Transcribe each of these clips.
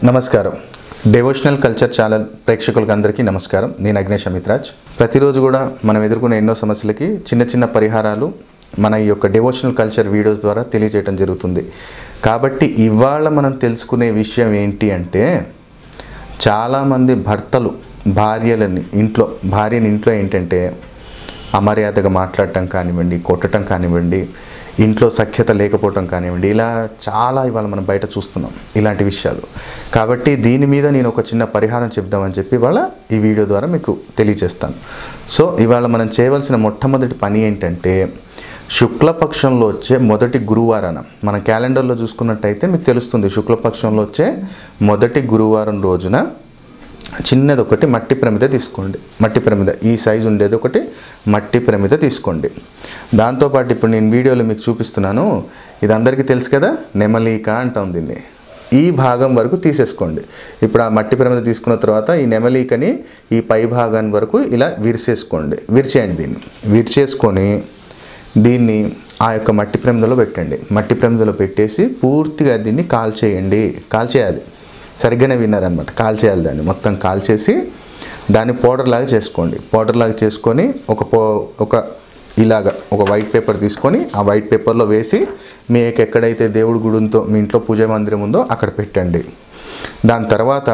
నమస్కారం devotional culture channel ప్రేక్షకులకు అందరికీ నమస్కారం నేను అగ్నేష్ అమిత్రాజ్ ప్రతిరోజు కూడా మనం ఎదుర్కొనే ఎన్నో సమస్యలకి చిన్న చిన్న పరిహారాలు మన ఈ యొక్క డివోషనల్ కల్చర్ వీడియోస్ ద్వారా తెలియజేయడం జరుగుతుంది కాబట్టి ఇవాళ మనం తెలుసుకునే విషయం ఏంటి అంటే చాలామంది భర్తలు భార్యలని ఇంట్లో భార్యని ఇంట్లో ఏంటంటే అమర్యాదగా మాట్లాడటం కానివ్వండి కొట్టడం కానివ్వండి ఇంట్లో సఖ్యత లేకపోవటం కానివ్వండి ఇలా చాలా ఇవాళ మనం బయట చూస్తున్నాం ఇలాంటి విషయాలు కాబట్టి దీని మీద నేను ఒక చిన్న పరిహారం చెప్దామని చెప్పి ఇవాళ ఈ వీడియో ద్వారా మీకు తెలియజేస్తాను సో ఇవాళ మనం చేయవలసిన మొట్టమొదటి పని ఏంటంటే శుక్లపక్షంలో వచ్చే మొదటి గురువారాన మన క్యాలెండర్లో చూసుకున్నట్టయితే మీకు తెలుస్తుంది శుక్లపక్షంలో వచ్చే మొదటి గురువారం రోజున చిన్నది ఒకటి మట్టి ప్రమిద తీసుకోండి మట్టి ప్రమిద ఈ సైజు ఉండేది ఒకటి మట్టి ప్రమిద తీసుకోండి దాంతోపాటు ఇప్పుడు నేను వీడియోలో మీకు చూపిస్తున్నాను ఇది అందరికీ తెలుసు కదా నెమలీక అంటాం దీన్ని ఈ భాగం వరకు తీసేసుకోండి ఇప్పుడు ఆ మట్టి ప్రమిద తీసుకున్న తర్వాత ఈ నెమలీకని ఈ పై భాగాన్ని వరకు ఇలా విరిసేసుకోండి విరిచేయండి దీన్ని విరిచేసుకొని దీన్ని ఆ యొక్క మట్టి ప్రమిదలో పెట్టండి మట్టి ప్రమిదలో పెట్టేసి పూర్తిగా దీన్ని కాల్చేయండి కాల్చేయాలి సరిగ్గానే విన్నారనమాట కాల్చేయాలి దాన్ని మొత్తం కాల్చేసి దాన్ని పౌడర్ లాగా చేసుకోండి పౌడర్ లాగా చేసుకొని ఒక పో ఒక ఇలాగా ఒక వైట్ పేపర్ తీసుకొని ఆ వైట్ పేపర్లో వేసి మీకు ఎక్కడైతే దేవుడి గుడి ఉందో మీ ఇంట్లో పూజా మందిరం ఉందో అక్కడ పెట్టండి దాని తర్వాత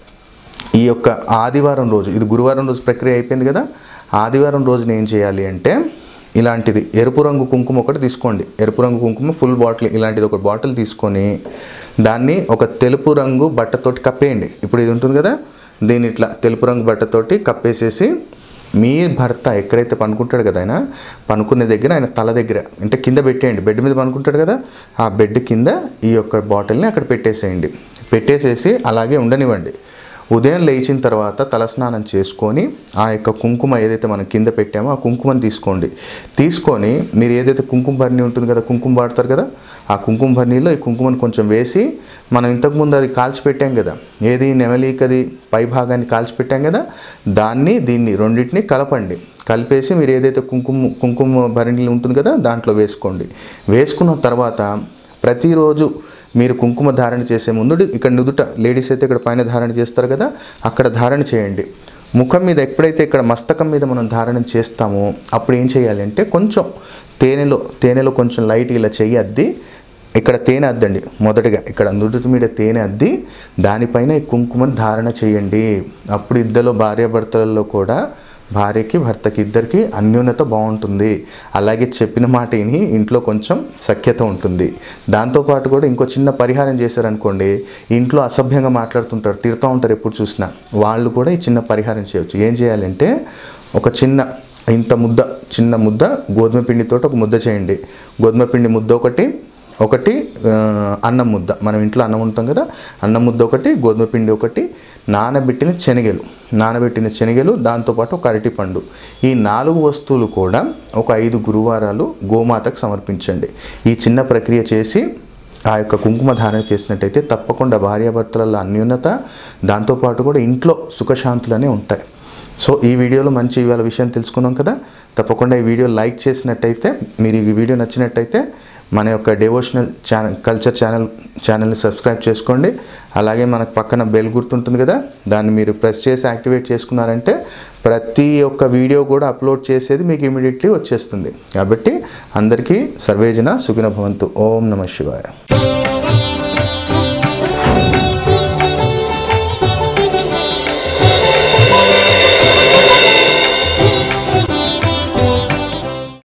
ఈ యొక్క ఆదివారం రోజు ఇది గురువారం రోజు ప్రక్రియ అయిపోయింది కదా ఆదివారం రోజున ఏం చేయాలి అంటే ఇలాంటిది ఎరుపు రంగు కుంకుమ ఒకటి తీసుకోండి ఎరుపు రంగు కుంకుమ ఫుల్ బాటిల్ ఇలాంటిది ఒక బాటిల్ తీసుకొని దాన్ని ఒక తెలుపు రంగు బట్టతోటి కప్పేయండి ఇప్పుడు ఇది ఉంటుంది కదా దీన్ని ఇట్లా తెలుపు రంగు బట్టతోటి కప్పేసేసి మీ భర్త ఎక్కడైతే పనుకుంటాడు కదా ఆయన పనుకునే దగ్గర ఆయన తల దగ్గర అంటే కింద పెట్టేయండి బెడ్ మీద పనుకుంటాడు కదా ఆ బెడ్ కింద ఈ యొక్క బాటిల్ని అక్కడ పెట్టేసేయండి పెట్టేసేసి అలాగే ఉండనివ్వండి ఉదయం లేచిన తర్వాత తలస్నానం చేసుకొని ఆ యొక్క కుంకుమ ఏదైతే మనం కింద పెట్టామో ఆ కుంకుమని తీసుకోండి తీసుకొని మీరు ఏదైతే కుంకుమ భరణి ఉంటుంది కదా కుంకుమ వాడతారు కదా ఆ కుంకుమ భరణిలో ఈ కుంకుమని కొంచెం వేసి మనం ఇంతకుముందు అది కాల్చి పెట్టాం కదా ఏది నెమలీకది పై భాగాన్ని కాల్చి పెట్టాం కదా దాన్ని దీన్ని రెండింటిని కలపండి కలిపేసి మీరు ఏదైతే కుంకుమ కుంకుమ భరణి ఉంటుంది కదా దాంట్లో వేసుకోండి వేసుకున్న తర్వాత ప్రతిరోజు మీరు కుంకుమ ధారణ చేసే ముందు ఇక్కడ నుదుట లేడీస్ అయితే ఇక్కడ పైన ధారణ చేస్తారు కదా అక్కడ ధారణ చేయండి ముఖం మీద ఎప్పుడైతే ఇక్కడ మస్తకం మీద మనం ధారణ చేస్తామో అప్పుడు ఏం చేయాలి అంటే కొంచెం తేనెలో తేనెలో కొంచెం లైట్ ఇలా చెయ్యి అద్ది ఇక్కడ తేనె అద్దండి మొదటగా ఇక్కడ నుదుటి మీద తేనె అద్ది దానిపైన ఈ కుంకుమని ధారణ చేయండి అప్పుడు ఇద్దరు భార్యాభర్తలలో కూడా భార్యకి భర్తకి ఇద్దరికి అన్యోన్యత బాగుంటుంది అలాగే చెప్పిన మాట విని ఇంట్లో కొంచెం సఖ్యత ఉంటుంది దాంతోపాటు కూడా ఇంకో చిన్న పరిహారం చేశారనుకోండి ఇంట్లో అసభ్యంగా మాట్లాడుతుంటారు తిడుతూ ఉంటారు ఎప్పుడు చూసినా వాళ్ళు కూడా ఈ చిన్న పరిహారం చేయొచ్చు ఏం చేయాలంటే ఒక చిన్న ఇంత ముద్ద చిన్న ముద్ద గోధుమ పిండితో ఒక ముద్ద చేయండి గోధుమ పిండి ముద్ద ఒకటి ఒకటి ఆ, అన్నం ముద్ద మనం ఇంట్లో అన్నం ఉంటాం కదా అన్నం ముద్ద ఒకటి గోధుమ పిండి ఒకటి నానబెట్టిన శనగలు నానబెట్టిన శనగలు దాంతోపాటు ఒక అరటిపండు ఈ నాలుగు వస్తువులు కూడా ఒక ఐదు గురువారాలు గోమాతకు సమర్పించండి ఈ చిన్న ప్రక్రియ చేసి ఆ యొక్క కుంకుమ ధారణ చేసినట్టయితే తప్పకుండా భార్యాభర్తలలో అన్యోన్యత దాంతోపాటు కూడా ఇంట్లో సుఖశాంతులనే ఉంటాయి సో ఈ వీడియోలో మంచి ఇవాళ విషయం తెలుసుకున్నాం కదా తప్పకుండా ఈ వీడియో లైక్ చేసినట్టయితే మీరు ఈ వీడియో నచ్చినట్టయితే మన యొక్క డివోషనల్ ఛానల్ కల్చర్ ఛానల్ ఛానల్ని సబ్స్క్రైబ్ చేసుకోండి అలాగే మనకు పక్కన బెల్ గుర్తుంటుంది కదా దాన్ని మీరు ప్రెస్ చేసి యాక్టివేట్ చేసుకున్నారంటే ప్రతి ఒక్క వీడియో కూడా అప్లోడ్ చేసేది మీకు ఇమీడియట్లీ వచ్చేస్తుంది కాబట్టి అందరికీ సర్వేజన సుఖిన భవంతు ఓం నమ శివాయ